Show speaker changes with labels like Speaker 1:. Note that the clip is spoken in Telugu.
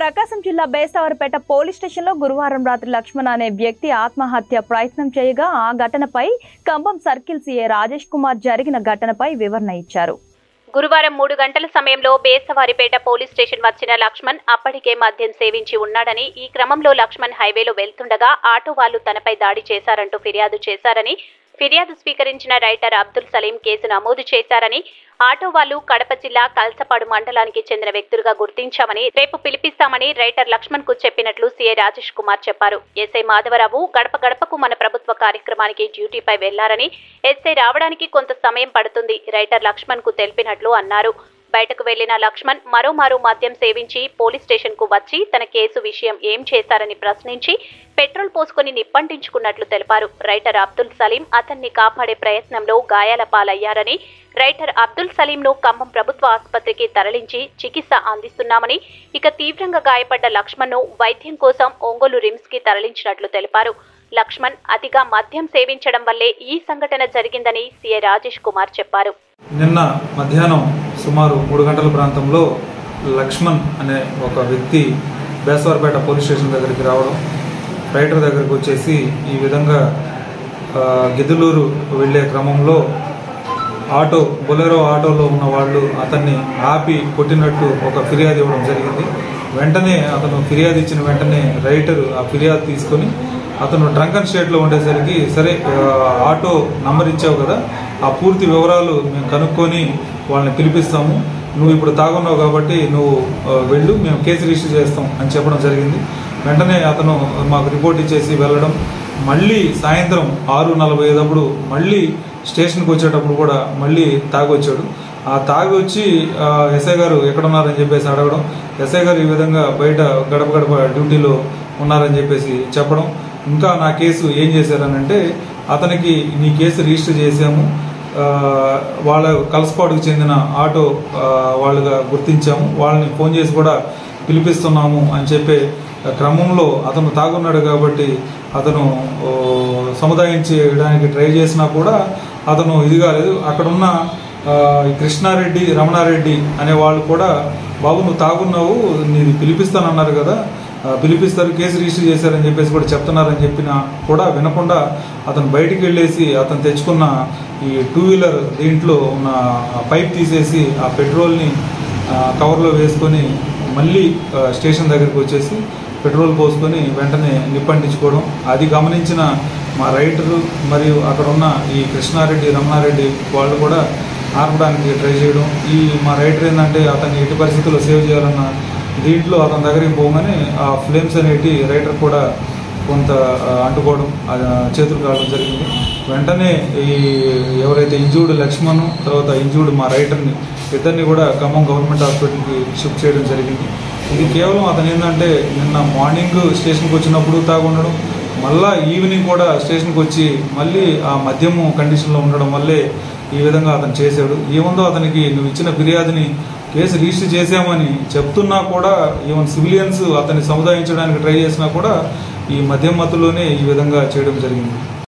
Speaker 1: ప్రకాశం జిల్లా బేస్తవారిపేట పోలీస్ స్టేషన్లో గురువారం రాత్రి లక్ష్మణ్ అనే వ్యక్తి ఆత్మహత్య ప్రయత్నం చేయగా ఆ ఘటనపై కంబం సర్కిల్ సీఏ రాజేష్ కుమార్ జరిగిన ఘటనపై వివరణ ఇచ్చారు
Speaker 2: గురువారం మూడు గంటల సమయంలో బేసవారిపేట పోలీస్ స్టేషన్ వచ్చిన లక్ష్మణ్ అప్పటికే మద్యం సేవించి ఉన్నాడని ఈ క్రమంలో లక్ష్మణ్ హైవేలో వెళ్తుండగా ఆటో వాళ్లు తనపై దాడి చేశారంటూ ఫిర్యాదు చేశారని ఫిర్యాదు స్వీకరించిన రైటర్ అబ్దుల్ సలీం కేసు నమోదు చేశారని ఆటో వాళ్లు కడప జిల్లా కల్సపాడు మండలానికి చెందిన వ్యక్తులుగా గుర్తించామని రేపు పిలిపిస్తామని రైటర్ లక్ష్మణ్ కు చెప్పినట్లు సీఐ రాజేష్ కుమార్ చెప్పారు ఎస్ఐ మాధవరావు గడప గడపకు మన ప్రభుత్వ కార్యక్రమానికి డ్యూటీపై వెళ్లారని ఎస్ఐ రావడానికి కొంత సమయం పడుతుంది రైటర్ లక్ష్మణ్ కు తెలిపినట్లు అన్నారు బయటకు వెళ్లిన లక్ష్మణ్ మరోమారు మద్యం సేవించి పోలీస్ స్టేషన్ కు వచ్చి తన కేసు విషయం ఏం చేశారని ప్రశ్నించి పెట్రోల్ పోసుకొని నిప్పంటించుకున్నట్లు తెలిపారు రైటర్ అబ్దుల్ సలీం అతన్ని కాపాడే ప్రయత్నంలో గాయాల పాలయ్యారని రైటర్ అబ్దుల్ సలీంను ఖమ్మం ప్రభుత్వ ఆసుపత్రికి తరలించి చికిత్స అందిస్తున్నామని ఇక తీవ్రంగా గాయపడ్డ లక్ష్మణ్ను వైద్యం కోసం ఒంగోలు రిమ్స్ కి తరలించినట్లు తెలిపారు లక్ష్మణ్ అతిగా మద్యం సేవించడం వల్లే ఈ సంఘటన జరిగిందని సీఐ రాజేష్ కుమార్ చెప్పారు
Speaker 3: నిన్న మధ్యాహ్నం సుమారు మూడు గంటల ప్రాంతంలో లక్ష్మణ్ అనే ఒక వ్యక్తి బేసవారపేట పోలీస్ స్టేషన్ దగ్గరికి రావడం రైటర్ దగ్గరికి వచ్చేసి ఈ విధంగా ఆ, గిద్దలూరు వెళ్ళే క్రమంలో ఆటో బొలెరో ఆటోలో ఉన్న వాళ్ళు అతన్ని ఆపి కొట్టినట్టు ఒక ఫిర్యాదు ఇవ్వడం జరిగింది వెంటనే అతను ఫిర్యాదు ఇచ్చిన వెంటనే రైటర్ ఆ ఫిర్యాదు తీసుకొని అతను డ్రంకన్ స్టేట్లో ఉండేసరికి సరే ఆ, ఆటో నంబర్ ఇచ్చావు కదా ఆ పూర్తి వివరాలు మేము కనుక్కొని వాళ్ళని పిలిపిస్తాము నువ్వు ఇప్పుడు తాగున్నావు కాబట్టి నువ్వు ఆ, వెళ్ళు మేము కేసు రిజిస్టర్ చేస్తాం అని చెప్పడం జరిగింది వెంటనే అతను మాకు రిపోర్ట్ ఇచ్చేసి వెళ్ళడం మళ్ళీ సాయంత్రం ఆరు నలభై ఐదప్పుడు మళ్ళీ స్టేషన్కి వచ్చేటప్పుడు కూడా మళ్ళీ తాగొచ్చాడు ఆ తాగి వచ్చి ఆ, ఎస్ఐ గారు ఎక్కడున్నారని చెప్పేసి అడగడం ఎస్ఐ గారు ఈ విధంగా బయట గడప గడప డ్యూటీలో ఉన్నారని చెప్పేసి చెప్పడం ఇంకా నా కేసు ఏం చేశారనంటే అతనికి నీ కేసు రిజిస్టర్ చేశాము ఆ, వాళ్ళ కలసపాడుకు చెందిన ఆటో ఆ, వాళ్ళుగా గుర్తించాము వాళ్ళని ఫోన్ చేసి కూడా పిలిపిస్తున్నాము అని చెప్పే క్రమంలో అతను తాగున్నాడు కాబట్టి అతను ఓ, సముదాయించడానికి ట్రై చేసినా కూడా అతను ఇది కాలేదు అక్కడున్న ఆ, ఈ కృష్ణారెడ్డి రమణారెడ్డి అనే వాళ్ళు కూడా బాబు నువ్వు తాగున్నావు నీది పిలిపిస్తానన్నారు కదా ఆ, పిలిపిస్తారు కేసు రిజిస్టర్ చేశారని చెప్పేసి కూడా చెప్తున్నారని చెప్పినా కూడా వినకుండా అతను బయటికి వెళ్ళేసి అతను తెచ్చుకున్న ఈ టూ వీలర్ దీంట్లో ఉన్న ఆ పైప్ తీసేసి ఆ పెట్రోల్ని ఆ, కవర్లో వేసుకొని మళ్ళీ ఆ, స్టేషన్ దగ్గరికి వచ్చేసి పెట్రోల్ పోసుకొని వెంటనే నిప్పంటించుకోవడం అది గమనించిన మా రైటరు మరియు అక్కడ ఉన్న ఈ కృష్ణారెడ్డి రమణారెడ్డి వాళ్ళు కూడా ఆర్పడానికి ట్రై చేయడం ఈ మా రైటర్ ఏంటంటే అతన్ని ఎట్టి పరిస్థితుల్లో సేవ్ చేయాలన్న దీంట్లో అతని దగ్గరికి పోగానే ఆ ఫ్లేమ్స్ అనేటి రైటర్ కూడా కొంత ఆ, అంటుకోవడం ఆ, చేతులు కావడం జరిగింది వెంటనే ఈ ఎవరైతే ఇంజూర్డ్ లక్ష్మణ్ తర్వాత ఇంజూర్డ్ మా రైటర్ని ఇద్దరిని కూడా ఖమ్మం గవర్నమెంట్ హాస్పిటల్కి షిఫ్ట్ చేయడం జరిగింది ఇది కేవలం అతను ఏంటంటే నిన్న మార్నింగ్ స్టేషన్కి వచ్చినప్పుడు తాగుండడం మళ్ళా ఈవినింగ్ కూడా స్టేషన్కి వచ్చి మళ్ళీ ఆ మద్యము కండిషన్లో ఉండడం వల్లే ఈ విధంగా అతను చేశాడు ఏముందో అతనికి నువ్వు ఇచ్చిన ఫిర్యాదుని కేసు రిజిస్టర్ చేశామని చెప్తున్నా కూడా ఈవెన్ సివిలియన్స్ అతన్ని సముదాయించడానికి ట్రై చేసినా కూడా ఈ మద్యం మత్తులోనే ఈ విధంగా చేయడం జరిగింది